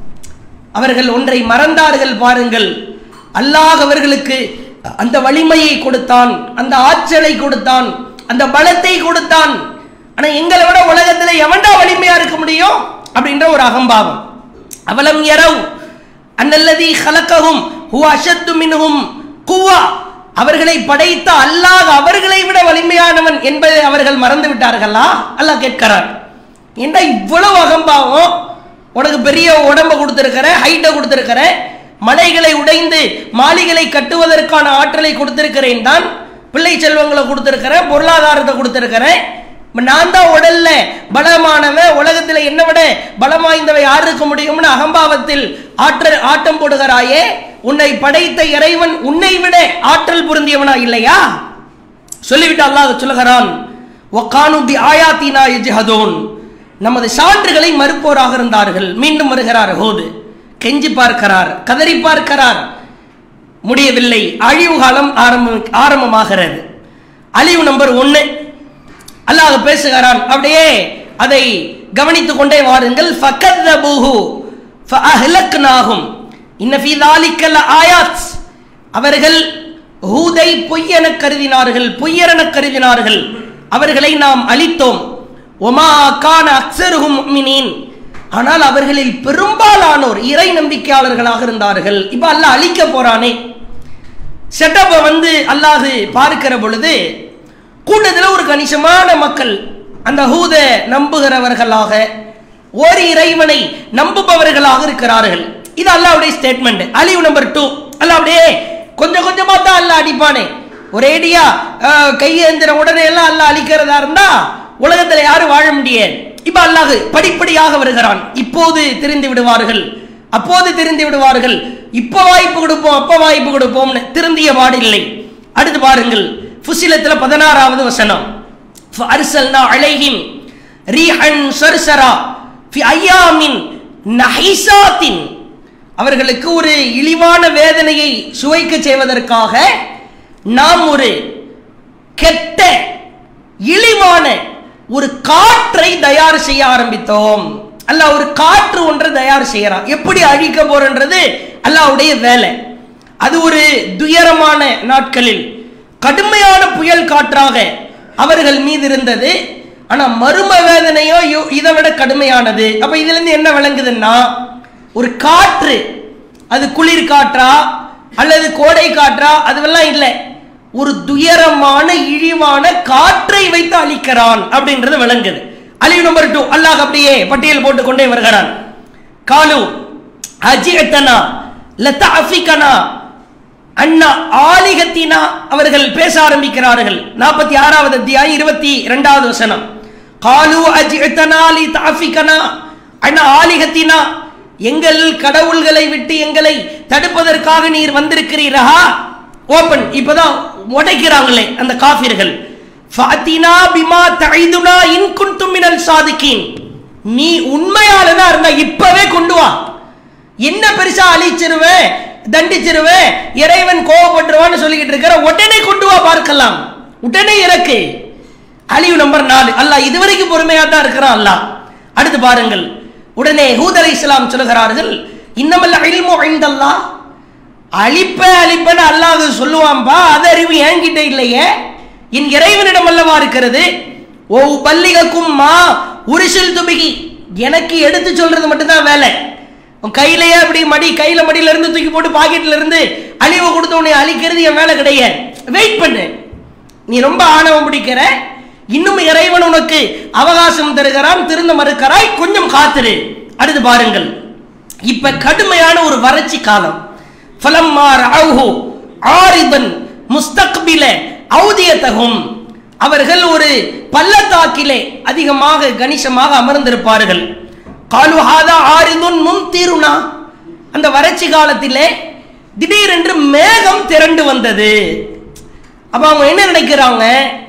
அவர்கள் ஒன்றை மறந்தார்கள் பாருங்கள் அல்லாஹ் அவர்களுக்கு அந்த வலிமையை கொடுத்தான் அந்த ஆற்றலை கொடுத்தான் அந்த பலத்தை கொடுத்தான் ஆனா எங்களை விட உலகத்துல எவன்டா வலிமையா இருக்க முடியும் அப்படின்ற ஒரு அகம்பாவம் அவலம் யரவ் அன்னல்லதி ஹலக்கஹும் ஹுவ அஷத்து மின்ஹும் குவா அவர்களை படைத்த அல்லாஹ் அவர்களை விட வலிமையானவன் என்பதை அவர்கள் மறந்து விட்டார்களா அல்லாஹ் கேட்கிறான் ஏண்டா இவ்வளவு அகம்பாவம் உனக்கு பெரிய உடம்ப கொடுத்துருக்கிற ஹைட்டை கொடுத்துருக்கிற மலைகளை உடைந்து மாளிகளை கட்டுவதற்கான ஆற்றலை கொடுத்திருக்கிறேன் தான் பிள்ளை செல்வங்களை கொடுத்திருக்கிறேன் பொருளாதாரத்தை கொடுத்திருக்கிறேன் இப்ப நான் தான் உடல்ல பலமானவன் உலகத்துல என்ன விட பலம் வாய்ந்தவை யார் இருக்க முடியும்னு அகம்பாவத்தில் ஆற்றல் ஆட்டம் போடுகிறாயே உன்னை படைத்த இறைவன் உன்னை விட ஆற்றல் பொருந்தியவனா இல்லையா சொல்லிவிட்டு அல்லாஹ் சொல்லுகிறான் ஒக்கானு பி ஆயாத்தினா எஜ்ஹதோன் நமது சான்றுகளை மறுப்போராக இருந்தார்கள் மீண்டும் வருகிறார் ஹோது கெஞ்சி பார்க்கிறார் கதறி பார்க்கிறார் முடியவில்லை அழிவு காலம் ஆரம்ப ஆரம்பமாகிறது அழிவு நம்பர் ஒன்று அல்லாஹ் பேசுகிறான் அப்படியே அதை கவனித்துக் கொண்டே வாருங்கள் ஃபகத்தபூஹு ஃபஅஹ்லக்னாஹும் இன்ன ஃபீ ذلك லஆயாத் அவர்கள் ஹூதை பொய்யென கருதினார்கள் பொய்யரென கருதினார்கள் அவர்களை நாம் அழித்தோம் ஒமா கான அக்ஸருஹும் முஃமினீன் ஆனால் அவர்களில் பெரும்பாலானோர் இறை நம்பிக்கையாளர்களாக இருந்தார்கள் இப்ப அல்லாஹ் அழிக்க போறானே செட்டப்பை வந்து அல்லாஹ் பார்க்கிற பொழுது கூட்டத்தில் ஒரு கணிசமான மக்கள் அந்த ஹூத நம்புகிறவர்களாக ஒரு இறைவனை நம்புபவர்களாக இருக்கிறார்கள் இது அல்லாவுடைய ஸ்டேட்மெண்ட் அழிவு நம்பர் டூ அல்லாஹ் அப்படியே கொஞ்சம் கொஞ்சமா தான் அல்லாஹ் அடிப்பானே ஒரேடியா அஹ், கையேந்திர உடனே எல்லாம் அல்லாஹ் அழிக்கிறதா இருந்தா உலகத்துல யாரும் வாழ முடியாது இப்ப அல்லாஹ் படிப்படியாக வருகிறான் இப்போது தெரிந்து விடுவார்கள் அப்போது தெரிந்து விடுவார்கள் இப்ப வாய்ப்பு கொடுப்போம் அப்ப வாய்ப்பு கொடுப்போம்னு திருந்திய பாடில்லை அடுத்து பாருங்கள் ஃபுசிலத்துல பதினாறாவது வசனம் فأرسلنا عليهم ريحا صرصرا في أيام نحيسات அவர்களுக்கு ஒரு இழிவான வேதனையை சுவைக்க செய்வதற்காக நாம் ஒரு கெட்ட இழிவான ஒரு காற்றை தயார் செய்ய ஆரம்பித்தோம் அல்லாஹ் ஒரு காற்று ஒன்றை தயார் செய்யறான் எப்படி அழிக்க போறன்றது அல்லாஹ்வுடைய வேலை அது ஒரு துயரமான நாட்களில் கடுமையான புயல் காற்றாக அவர்கள் மீது இருந்தது ஆனா மர்ம வேதனையோ யோ- இதை விட கடுமையானது அப்ப இதுல இருந்து என்ன விளங்குதுன்னா ஒரு காற்று அது குளிர் காற்றா அல்லது கோடை காற்றா அதுவெல்லாம் இல்லை ஒரு துயரமான இழிவான காற்றை வைத்து அழிக்கிறான் அப்படின்றது விளங்குது அழிவு நம்பர் டூ அல்லாஹ் அப்படியே பட்டியல் போட்டு கொண்டே வருகிறான் காலு அஜிஅத்தனா லதஅஃபிகனா அண்ணா ஆலிகத்தினா அவர்கள் பேச ஆரம்பிக்கிறார்கள் நாற்பத்தி ஆறாவது அத்தியாயம் இருபத்தி இரண்டாவது வசனம் காலு அஜிஅத்தனா லிதஅஃபிகனா அண்ணா ஆலிகத்தினா எங்கள் கடவுள்களை விட்டு எங்களை தடுப்பதற்காக நீர் வந்திருக்கிறீரா ஓபன் இப்பதான் உடைக்கிறாங்களே அந்த காஃபிர்கள் ஃபாத்தினா பிமா தஐதுனா இன் குன்தும் மினல் சாதிக்கீன் நீ உண்மையாளனா இருந்தா இப்பவே கொண்டு வா என்ன பெருசா அழிச்சிருவேன் தண்டிச்சிருவேன் இறைவன் கோவப்பட்டுருவான்னு சொல்லிக்கிட்டு இருக்கிற உடனே கொண்டு வா பார்க்கலாம் உடனே இறக்கு அழிவு நம்பர் நாலு அல்லாஹ் இதுவரைக்கும் பொறுமையா தான் இருக்கிறான் அல்லாஹ் அடுத்து பாருங்கள் உடனே ஹூத் அலை இஸ்லாம் சொல்லுகிறார்கள் இன்னமல்ல இல்மு ஐந்தல்லாஹ் அழிப்ப அழிப்பன்னு அல்லாஹ் சொல்லுவான்பா அது அறிவு என்கிட்ட இல்லையே என் இறைவனிடம் அல்லவா இருக்கிறது ஓ பல்லிகக்கும் மா உரிசில் துபிகி எனக்கு எடுத்து சொல்றது மட்டும்தான் வேலை உன் கையிலேயே அப்படி மடி கையில மடியில இருந்து தூக்கி போட்டு பாக்கெட்ல இருந்து அழிவு கொடுத்த உன்னை அழிக்கிறது என் வேலை கிடையாது வெயிட் பண்ணு நீ ரொம்ப ஆணவம் பிடிக்கிற இன்னும் இறைவன் உனக்கு அவகாசம் தருகிறான் திருந்த மறுக்கிறாய் கொஞ்சம் காத்திரு அடுத்து பாருங்கள் இப்ப கடுமையான ஒரு வறட்சி காலம் ஃபலம்மா ரஅவுஹு ஆரிதன் முஸ்தக்பில ஔதியத்தகும் அவர்கள் ஒரு பள்ளத்தாக்கிலே அதிகமாக கணிசமாக அமர்ந்திருப்பார்கள் காலு ஹாதா ஆரிதுன் முன்தீருனா அந்த வறட்சி காலத்திலே திடீரென்று மேகம் திரண்டு வந்தது அப்ப அவங்க என்ன நினைக்கிறாங்க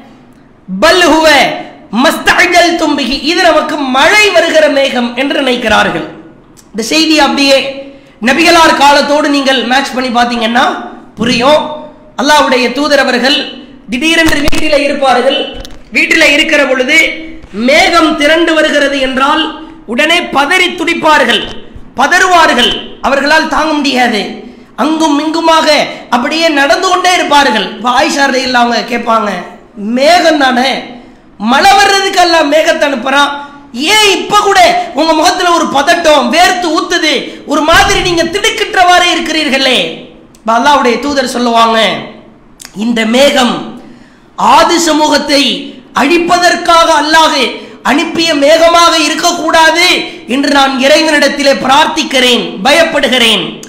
பல் ஹுவ மஸ்தஅஜல் தும்பிகி இது நமக்கு மழை வருகிற மேகம் என்று நினைக்கிறார்கள் இந்த செய்தி அப்படியே நபிகளார் காலத்தோடு நீங்கள் மேட்ச் பண்ணி பார்த்தீங்கன்னா புரியும் அல்லாஹ்வுடைய தூதர் அவர்கள் திடீரென்று வீட்டில் இருப்பார்கள் வீட்டில் இருக்கிற பொழுது மேகம் திரண்டு வருகிறது என்றால் உடனே பதறி துடிப்பார்கள் பதறுவார்கள் அவர்களால் தாங்க முடியாது அங்கும் இங்குமாக அப்படியே நடந்து கொண்டே இருப்பார்கள் இப்ப ஆயிஷா ரலியல்லாஹு அவங்க கேட்பாங்க மேகம் தானே மழை வர்றதுக்கு அல்ல மேகத்தை அனுப்புறான் ஏன் இப்ப கூட உங்க முகத்துல ஒரு பதட்டம் வேர்த்து ஊத்துது ஒரு மாதிரி நீங்க திடுக்கிட்டவாறே இருக்கிறீர்களே இப்ப அல்லாஹ்வுடைய தூதர் சொல்லுவாங்க இந்த மேகம் ஆதி சமூகத்தை அழிப்பதற்காக அல்லாஹ் அனுப்பிய மேகமாக இருக்கக்கூடாது என்று நான் இறைவனிடத்திலே பிரார்த்திக்கிறேன் பயப்படுகிறேன்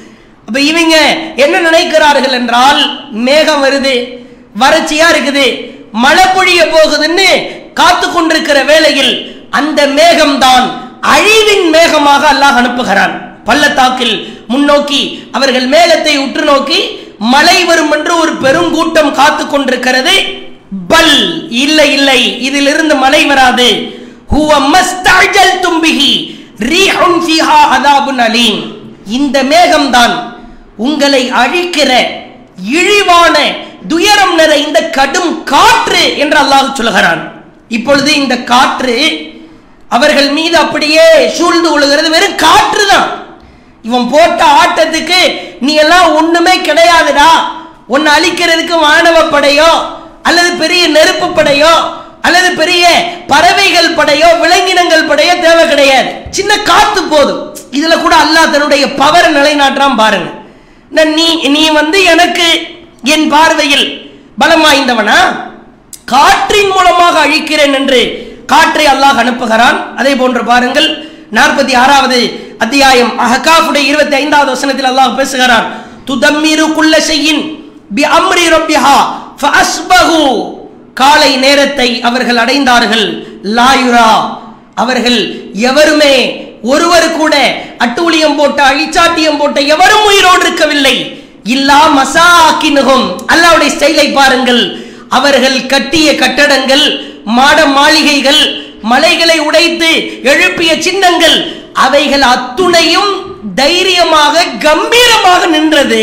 அப்ப இவங்க என்ன நினைக்கிறார்கள் என்றால் மேகம் வருது வறட்சியா இருக்குது மழை பொழிய போகுதுன்னு காத்து கொண்டிருக்கிற வேளையில் அந்த மேகம்தான் அழிவின் மேகமாக அல்லாஹ் அனுப்புகிறான் பள்ளத்தாக்கில் முன்னோக்கி அவர்கள் மேகத்தை உற்று நோக்கி மழை வரும் என்று ஒரு பெருங்கூட்டம் காத்து கொண்டிருக்கிறது பல் இல்லை இல்லை இதிலிருந்து மழை வராது ஹுவ மஸ்தஅஜல்தும் பிஹி ரீஹுன் ஃபீஹா அதாபுன் அலீம் இந்த மேகம்தான் உங்களை அழிக்கிற இழிவான துயரம் நிறைந்த கடும் காற்று என்று அல்லாஹ் சொல்கிறான் இப்பொழுது இந்த காற்று அவர்கள் மீது அப்படியே சூழ்ந்து கொள்கிறது வெறும் காற்று தான் இவன் போட்ட ஆட்டத்துக்கு நீ எல்லாம் ஒண்ணுமே கிடையாதுடா உன்னை அழிக்கிறதுக்கு வானவ படையோ அல்லது பெரிய நெருப்பு படையோ அல்லது பெரிய பறவைகள் படையோ விலங்கினங்கள் படையோ தேவை கிடையாது சின்ன காத்து போதும் இதுல கூட அல்லாஹ் தன்னுடைய பவரை நிலைநாட்டுறான் பாருங்க நான் நீ நீ வந்து எனக்கு என் பார்வையில் பலம் வாய்ந்தவனா காற்றின் மூலமாக அழிக்கிறேன் என்று காற்றை அல்லாஹ் அனுப்புகிறான் அதே போன்று பாருங்கள் நாற்பத்தி ஆறாவது அத்தியாயம் அஹகாஃபுடைய இருபத்தி ஐந்தாவது வசனத்தில் அல்லாஹ் பேசுகிறான் துதம்மிரு குல்ல செய்யின் பி அம்ரி ரப்பிஹா ஃபஅஸ்பஹு காலை நேரத்தை அவர்கள் அடைந்தார்கள் லாயுரா அவர்கள் எவருமே ஒருவர் கூட அட்டூழியம் போட்ட அழிச்சாட்டியம் போட்ட எவரும் உயிரோடு இருக்கவில்லை இல்லா மசாக்கினுகும் அல்லாவுடைய ஸ்டைலை பாருங்கள் அவர்கள் கட்டிய கட்டடங்கள் மாட மாளிகைகள் மலைகளை உடைத்து எழுப்பிய சின்னங்கள் அவைகள் அத்துணையும் தைரியமாக கம்பீரமாக நின்றது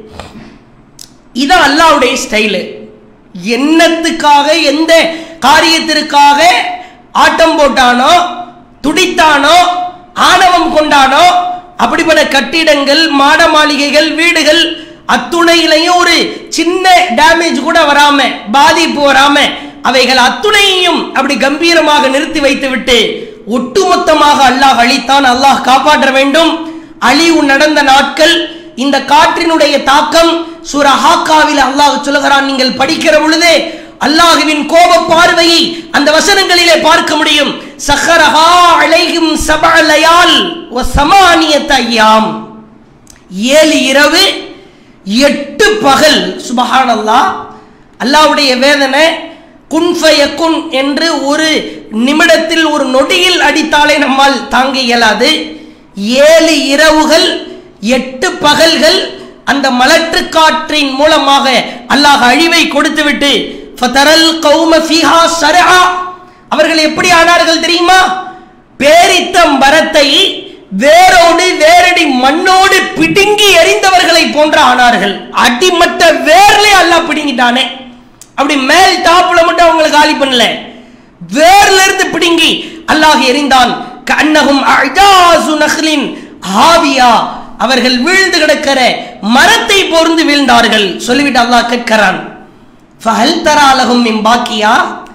இதான் அல்லாவுடைய ஸ்டைலு என்னத்துக்காக எந்த காரியத்திற்காக ஆட்டம் போட்டானோ துடித்தானோ ஆணவம் கொண்டானோ அப்படிப்பட்ட கட்டிடங்கள் மாட மாளிகைகள் வீடுகள் அத்துணையிலையும் ஒரு சின்ன டேமேஜ் கூட வராம பாதிப்பு வராம அவைகள் அத்துணையையும் அப்படி கம்பீரமாக நிறுத்தி வைத்துவிட்டு ஒட்டுமொத்தமாக அல்லாஹ் அழித்தான் அல்லாஹ் காப்பாற்ற வேண்டும் அழிவு நடந்த நாட்கள் இந்த காற்றினுடைய தாக்கம் சூரா ஹாக்காவில் அல்லாஹ் சொல்லுகிறான் நீங்கள் படிக்கிற பொழுது அல்லாஹுவின் கோப பார்வையை அந்த வசனங்களிலே பார்க்க முடியும் சஹரஹா அலைஹிம் சபலயால் வ சமானியத் ஐயாம் ஏழு இரவு எட்டு பகல் சுபஹானல்லாஹ் அல்லாஹ்வுடைய வேதனை குன் ஃபயக்குன் என்று ஒரு நிமிடத்தில் ஒரு நொடியில் அடித்தாலே நம்மால் தாங்க இயலாது ஏழு இரவுகள் எட்டு பகல்கள் அந்த மலட்டு காற்றின் மூலமாக அல்லாஹ் அழிவை கொடுத்துவிட்டு ஃபதரல் கௌம ஃபீஹா சரஆ அவர்கள் எப்படி ஆனார்கள் தெரியுமா பேரித்தம் மரத்தை வேரோடு வேரடி மண்ணோடு பிடுங்கி எறிந்தவர்களை போன்ற ஆனார்கள் அடிமட்ட வேர்லே அல்லாஹ் பிடுங்கிட்டானே அப்படி மேல் டாப்ல மட்டும் அவங்களை காலி பண்ணல வேர்ல இருந்து பிடுங்கி அல்லாஹ் எறிந்தான் கண்ணகும் அஜாசு நஹ்லின் ஹாவியா அவர்கள் வீழ்ந்து கிடக்கிற மரத்தை போர்ந்து வீழ்ந்தார்கள் சொல்லிவிட்டு அல்லாஹ் கேட்கிறான் ஃபஹல் தராலகும் மின் பாக்கியா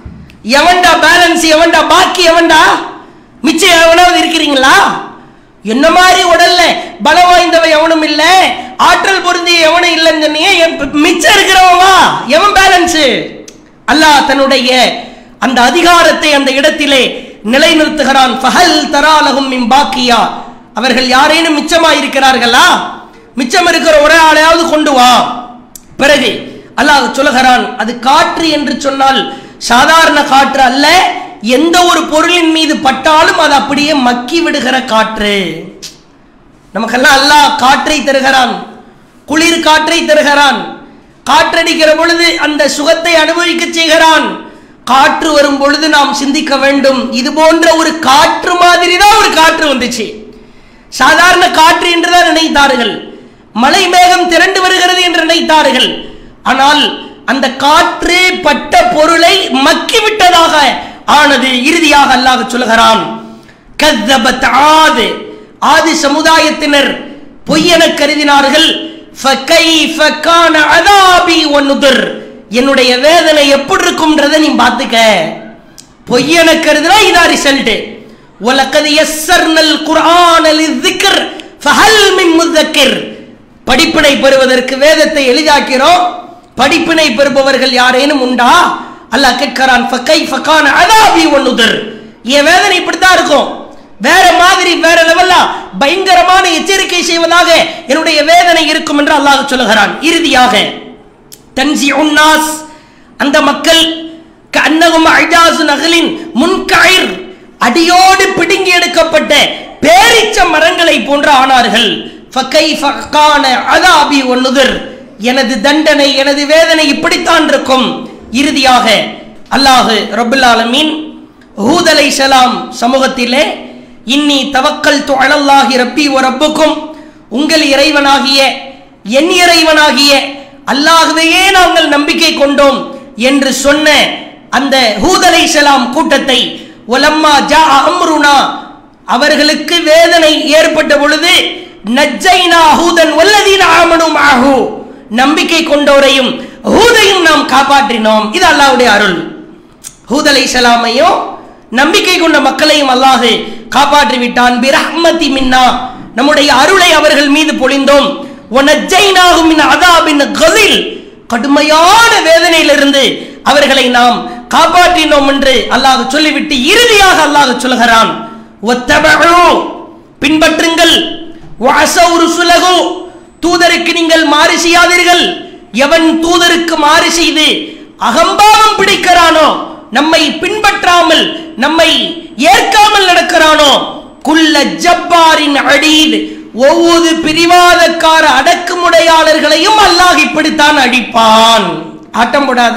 எவன்டா பேலன்ஸ் எவன்டா பாக்கி எவன்டா மிச்சம் எவனாவது இருக்கிறீங்களா என்ன மாதிரி உடல்ல பலம் வாய்ந்தவன் எவனும் இல்ல ஆற்றல் பொருந்திய எவனும் இல்லைன்னு சொன்னீங்க என் ப- மிச்சம் இருக்கிறவன் வா எவன் பேலன்ஸ் அல்லாஹ் தன்னுடைய அந்த அதிகாரத்தை அந்த இடத்திலே நிலைநிறுத்துகிறான் ஃபஹல் தராலகும் மின் பாக்கியா அவர்கள் யாரேனும் மிச்சமா இருக்கிறார்களா மிச்சம் இருக்கிற ஒரு ஆளையாவது கொண்டு வா பிறகு அல்லாஹ் சொல்லுகிறான் அது காற்று என்று சொன்னால் சாதாரண காற்று அல்ல எந்த ஒரு பொருளின் மீது பட்டாலும் அது அப்படியே மக்கி விடுகிற காற்று நமக்கெல்லாம் அல்லாஹ் காற்றை தருகிறான் குளிர் காற்றை தருகிறான் காற்றடிக்கிற பொழுது அந்த சுகத்தை அனுபவிக்க செய்கிறான் காற்று வரும் பொழுது நாம் சிந்திக்க வேண்டும் இது போன்ற ஒரு காற்று மாதிரி தான் ஒரு காற்று வந்துச்சு சாதாரண காற்று என்றுதான் நினைத்தார்கள் மலை மேகம் திரண்டு வருகிறது என்று நினைத்தார்கள் ஆனால் அந்த காற்று பட்ட பொருளை மக்கி விட்டதாக ஆனது இறுதியாக அல்லாஹ் சொல்கிறான் கத்தபத் ஆது ஆதி சமுதாயத்தினர் பொய்யென கருதினார்கள் ஃபகைஃப கான அதாபி வன்னுதர் என்னுடைய வேதனை எப்படி இருக்கும்ன்றதை நீ பார்த்துக்க பொய்யென கருதுனா இதா ரிசல்ட் وَلَقَدْ يَسَّرْنَا الْقُرْآنَ لِلذِّكْرِ فَهَلْ مِن مُدَّكِرٍ படிப்பினை பெறுவதற்கு வேதத்தை எளிதாக்கிறோம் படிப்பினை பெறுபவர்கள் யாரேனும் உண்டா அல்லாஹ் கேட்கிறான் ஃபகைஃப கான அதாபி வன்னுதர் என் வேதனை இப்படித்தான் இருக்கும் வேற மாதிரி வேற லெவல்ல பயங்கரமான எச்சரிக்கை செய்வதாக என்னுடைய வேதனை இருக்கும் என்று அல்லாஹ் சொல்லுகிறான் இறுதியாக தன்சி உன்னாஸ் அந்த மக்கள் கண்ணகும் அஜாசு நகலின் முன்கயிர் அடியோடு பிடுங்கி எடுக்கப்பட்ட பேரிச்ச மரங்களை போன்று ஆனார்கள் ஃபகைஃப கான அதாபி ஒன்னுதர் எனது தண்டனை எனது வேதனை இப்படித்தான் இருக்கும் இறுதியாக அல்லாஹ் ரபுல் ஆலமீன் ஹூத் அலைஹிஸ்ஸலாம் சமூகத்திலே இன்னி தவக்கல் அலல்லாஹி ரப்பி வ ரப்புக்கும் உங்கள் இறைவனாகிய என் இறைவனாகிய அல்லாஹ்வையே நாங்கள் நம்பிக்கை கொண்டோம் என்று சொன்ன அந்த ஹூத் அலைஹிஸ்ஸலாம் கூட்டத்தை ஒலம்மா ஜா அம்ருனா அவர்களுக்கு வேதனை ஏற்பட்ட பொழுது நஜ்ஜைனா ஹூதன் வல்லதீன ஆமனு மாஹு நம்பிக்கை கொண்டோரையும் ஹூதையும் நாம் காப்பாற்றினோம் இது அல்லாஹ்வுடைய அருள் ஹூத் அலைஹிஸ்ஸலாமையும் நம்பிக்கை கொண்ட மக்களையும் அல்லாஹ் காப்பாற்றி விட்டான் பிரஹ்மதி மின்னா நம்முடைய அருளை அவர்கள் மீது பொழிந்தோம் ஒனஜைனாகும் மின் அதாபின் கலில் கடுமையான வேதனையிலிருந்து அவர்களை நாம் காப்பாற்றினோம் என்று அல்லாஹ் சொல்லிவிட்டு இறுதியாக அல்லாஹ் சொல்கிறான் ஒத்தபழு பின்பற்றுங்கள் வஅசவு ருசுலகு தூதருக்கு நீங்கள் மாறு செய்யாதீர்கள் எவன் தூதருக்கு மாறு செய்து அகம்பாவம் பிடிக்கிறானோ நம்மை பின்பற்றாமல் நம்மை ஏற்காமல் நடக்கிறானோ குல்ல ஜப்பாரின் அடீத் ஒவ்வொரு பிரிவாதக்கார அடக்குமுடையாளர்களையும் அல்லாஹ் இப்படித்தான் அடிப்பான் ஆட்டம் போடாத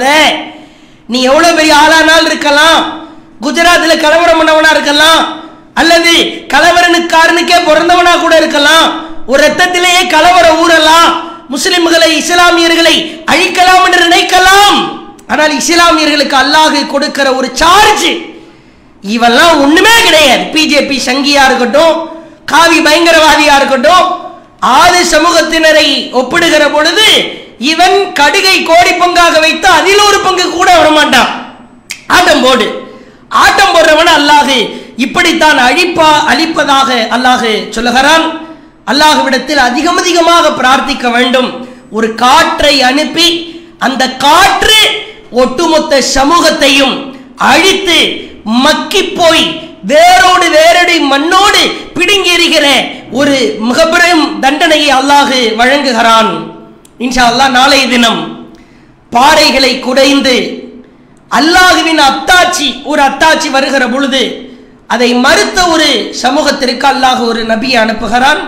நீ எவ்வளவு பெரிய ஆளானால் இருக்கலாம் குஜராத்ல கலவரம் பண்ணவனா இருக்கலாம் அல்லது கலவரனுக்காரனுக்கே பிறந்தவனா கூட இருக்கலாம் ஒரு ரத்தத்திலேயே கலவரம் ஊறலாம் முஸ்லிம்களை இஸ்லாமியர்களை அழிக்கலாம் என்று நினைக்கலாம் ஆனால் இஸ்லாமியர்களுக்கு அல்லாஹ் கொடுக்கிற ஒரு சார்ஜ் இவெல்லாம் ஒண்ணுமே கிடையாது பிஜேபி சங்கியா இருக்கட்டும் காவி பயங்கரவாதியா இருக்கட்டும் ஆறு சமூகத்தினரை ஒப்பிடுகிற பொழுது இவன் கடுகை கோடி பங்காக வைத்து அதில் ஒரு பங்கு கூட வரமாட்டான் ஆட்டம் போடு ஆட்டம் போடுறவன் அல்லாஹ் இப்படித்தான் அழிப்பா அழிப்பதாக அல்லாஹ் சொல்லுகிறான் அல்லாஹ்விடத்தில் அதிகம் அதிகமாக பிரார்த்திக்க வேண்டும் ஒரு காற்றை அனுப்பி அந்த காற்று ஒட்டுமொத்த சமூகத்தையும் அழித்து மக்கி போய் வேரோடு வேரடி மண்ணோடு பிடுங்கி எறிகிற ஒரு மிகப்பெரும் தண்டனையை அல்லாஹ் வழங்குகிறான் இன்ஷா அல்லாஹ் நாளைய தினம் பாறைகளை குடைந்து அல்லாஹுவின் அத்தாட்சி ஒரு அத்தாட்சி வருகிற பொழுது அதை மறுத்த ஒரு சமூகத்திற்கு அல்லாஹ் ஒரு நபியை அனுப்புகிறான்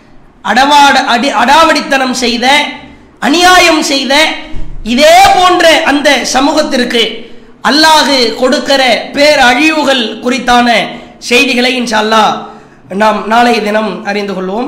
அடவாட அடி அடாவடித்தனம் செய்த அநியாயம் செய்த இதே போன்ற அந்த சமூகத்திற்கு அல்லாஹ் கொடுக்கிற பேர் அழிவுகள் குறித்தான செய்திகளை இன்ஷா அல்லாஹ் நாம் நாளைய தினம் அறிந்து கொள்வோம்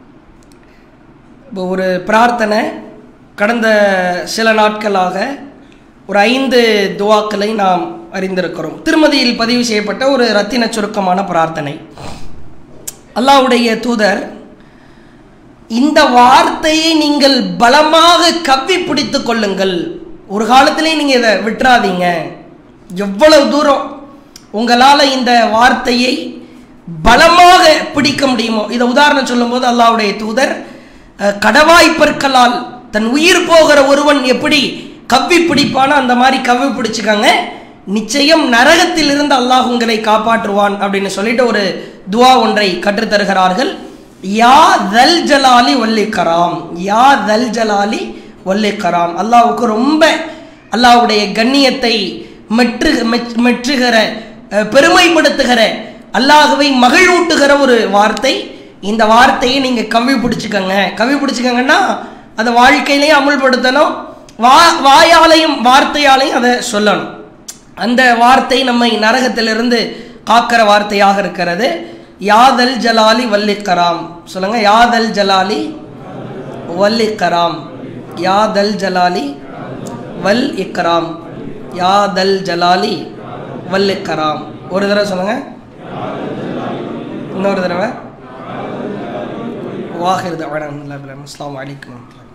இப்போ ஒரு பிரார்த்தனை கடந்த சில நாட்களாக ஒரு ஐந்து துவாக்களை நாம் அறிந்திருக்கிறோம் திருமதியில் பதிவு செய்யப்பட்ட ஒரு ரத்தின சுருக்கமான பிரார்த்தனை அல்லாஹ்வுடைய தூதர் இந்த வார்த்தையை நீங்கள் பலமாக கவ்வி பிடித்துக் கொள்ளுங்கள் ஒரு காலத்திலே நீங்கள் இதை விட்டுறாதீங்க எவ்வளவு தூரம் உங்களால் இந்த வார்த்தையை பலமாக பிடிக்க முடியுமோ இதை உதாரணம் சொல்லும்போது அல்லாஹ்வுடைய தூதர் அஹ், கடவாய் பற்களால் தன் உயிர் போகிற ஒருவன் எப்படி கவ்வி பிடிப்பானோ அந்த மாதிரி கவ்வி பிடிச்சுக்காங்க நிச்சயம் நரகத்திலிருந்து அல்லாஹ் உங்களை காப்பாற்றுவான் அப்படின்னு சொல்லிட்டு ஒரு துவா ஒன்றை கற்றுத்தருகிறார்கள் யா தல் ஜலாலி வல்லி கராம் யா தல் ஜலாலி வல்லி கராம் அல்லாஹ்வுக்கு ரொம்ப அல்லாஹ்வுடைய கண்ணியத்தை மெற்று மெச்- மெச்சுகிற அஹ், பெருமைப்படுத்துகிற அல்லாஹுவை மகிழ்வூட்டுகிற ஒரு வார்த்தை இந்த வார்த்தையை நீங்க கவி பிடிச்சுக்கங்க கவி பிடிச்சுக்கங்கன்னா அதை வாழ்க்கையிலையும் அமுல்படுத்தணும் வா வாயாலையும் வார்த்தையாலையும் அதை சொல்லணும் அந்த வார்த்தை நம்மை நரகத்திலிருந்து காக்கிற வார்த்தையாக இருக்கிறது யாதல் ஜலாலி வல்லிக்கராம் சொல்லுங்க யாதல் ஜலாலி வல்லிக்கராம் யாதல் ஜலாலி வல் இக்கராம் யாதல் ஜலாலி வல்லிக்கராம் ஒரு தடவை சொல்லுங்க இன்னொரு தடவை வாஹிர் தவானா அஸ்லாம் வலைக்கம்